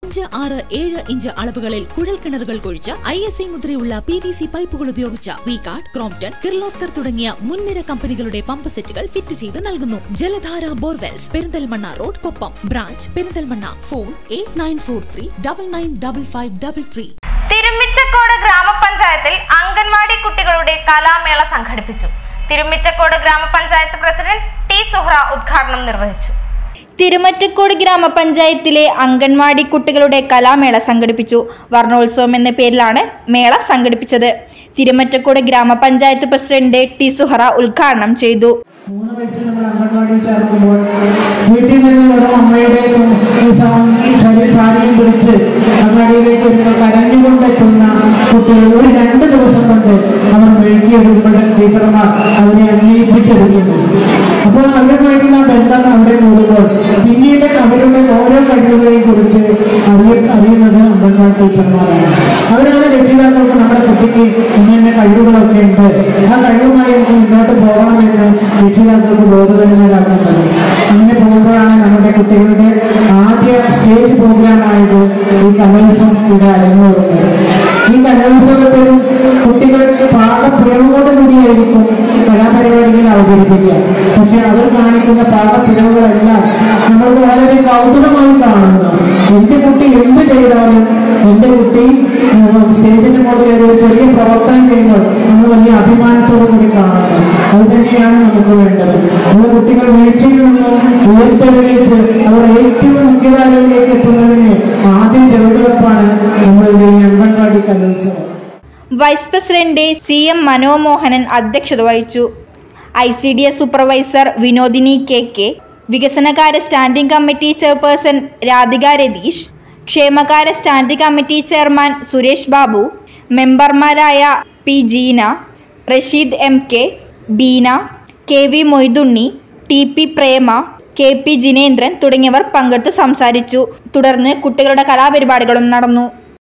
അഞ്ച് ആറ് ഏഴ് ഇഞ്ച് അളവുകളിൽ കുഴൽ കിണറുകൾ കുഴിച്ച് ഐ എസ് ഐ മുദ്രയുള്ള പി വി സി പൈപ്പുകൾ ഉപയോഗിച്ച് വികാർഡ് ക്രോംപ്ടൺ കിർലോസ്കർ തുടങ്ങിയ മുൻനിര കമ്പനികളുടെ പമ്പ് സെറ്റുകൾ ഫിറ്റ് ചെയ്ത് നൽകുന്നു Jaladhara borewells Perinthalmanna road Koppam branch Perinthalmanna phone eight nine four three double nine double five double three Thirumittacode ഗ്രാമപഞ്ചായത്തിൽ അംഗൻവാടി കുട്ടികളുടെ കലാമേള സംഘടിപ്പിച്ചു തിരുമ്മിച്ചക്കോട് ഗ്രാമപഞ്ചായത്ത് പ്രസിഡന്റ് ടി സുഹ്റ ഉദ്ഘാടനം നിർവഹിച്ചു തിരുമറ്റക്കോട് ഗ്രാമപഞ്ചായത്തിലെ അംഗൻവാടി കുട്ടികളുടെ കലാമേള സംഘടിപ്പിച്ചു വർണ്ണോത്സവം എന്ന പേരിലാണ് മേള സംഘടിപ്പിച്ചത് തിരുമറ്റക്കോട് ഗ്രാമപഞ്ചായത്ത് പ്രസിഡന്റ് ടി സുഹറ ഉദ്ഘാടനം ചെയ്തു മൂന്ന് വയസ്സിൽ നമ്മൾ അംഗൻവാടിയിൽ ചേർക്കുമ്പോൾ വീട്ടിൽ നിന്ന് വെറും അമ്മയുടെ ചാരിയും പിടിച്ച് അങ്ങാടിയിലേക്ക് വരുമ്പോൾ കരഞ്ഞുകൊണ്ടെത്തുന്ന കുട്ടികൾ ഒരു രണ്ട് ദിവസം കൊണ്ട് അവർ മെഴുകിയെടുക്കുമ്പോൾ ടീച്ചർമാർ അവരെ അംഗീകരിച്ചെടുക്കുന്നു അപ്പോൾ അവരുമായിട്ടുള്ള ബന്ധം അവിടെ മൂടുമ്പോൾ പിന്നീട് അവരുടെ ഓരോ കഴിവുകളെയും കുറിച്ച് അറിയ അറിയുന്നത് അംഗൻവാടി ടീച്ചർമാരാണ് അവരാണ് രക്ഷിതാക്കൾക്ക് നമ്മുടെ കുട്ടിക്ക് ഇങ്ങനെ കഴിവുകളൊക്കെ ഉണ്ട് ആ കഴിവുമായി നമുക്ക് മുന്നോട്ട് പോകണമെന്ന് രക്ഷിതാക്കൾക്ക് ബോധവൽക്കരണമാക്കുന്നത് അങ്ങനെ പോകുമ്പോഴാണ് നമ്മുടെ കുട്ടികളുടെ ആദ്യ സ്റ്റേജ് പ്രോഗ്രാമായത് ഈ കലോത്സവം ഇവിടെ അരങ്ങേറുന്നത് ഈ കലോത്സവത്തിൽ കുട്ടികൾ പാകപ്പിഴവോടുകൂടിയായിരിക്കും കലാപരിപാടികൾ അവതരിപ്പിക്കുക പക്ഷെ അവർ കാണിക്കുന്ന പാകപ്പിഴവുകളെല്ലാം നമ്മൾക്ക് വളരെ കൗതുകമായി കാണുന്നു എന്റെ കുട്ടി എന്ത് ചെയ്താലും എന്റെ കുട്ടി സ്റ്റേജിന്റെ മുകളിൽ കയറി ഒരു ചെറിയ പ്രവർത്തനം ചെയ്യുമ്പോൾ നമ്മൾ വലിയ അഭിമാനത്തോടു കൂടി കാണുന്നു അത് തന്നെയാണ് നമുക്ക് വേണ്ടത് നമ്മുടെ കുട്ടികൾ വീഴ്ചയിൽ നിന്ന് ഉയർത്തെഴുന്നേറ്റ് അവർ ഏറ്റവും മുഖ്യധാരയിലേക്ക് എത്തുന്നതിന് ആദ്യം ചെറുകിടപ്പാണ് നമ്മളുടെ ഈ anganwadi Kalolsavam vice president C M Manomohanan അധ്യക്ഷത വഹിച്ചു I C D S supervisor Vinodini K K വികസനകാര്യ standing committee chairperson Radhika Ratheesh ക്ഷേമകാര്യ standing committee chairman Suresh Babu മെമ്പർമാരായ P Jeena Rasheed M K Beena K V Moythunni T P Prema K P Jinendran തുടങ്ങിയവർ പങ്കെടുത്ത് സംസാരിച്ചു തുടർന്ന് കുട്ടികളുടെ കലാപരിപാടികളും നടന്നു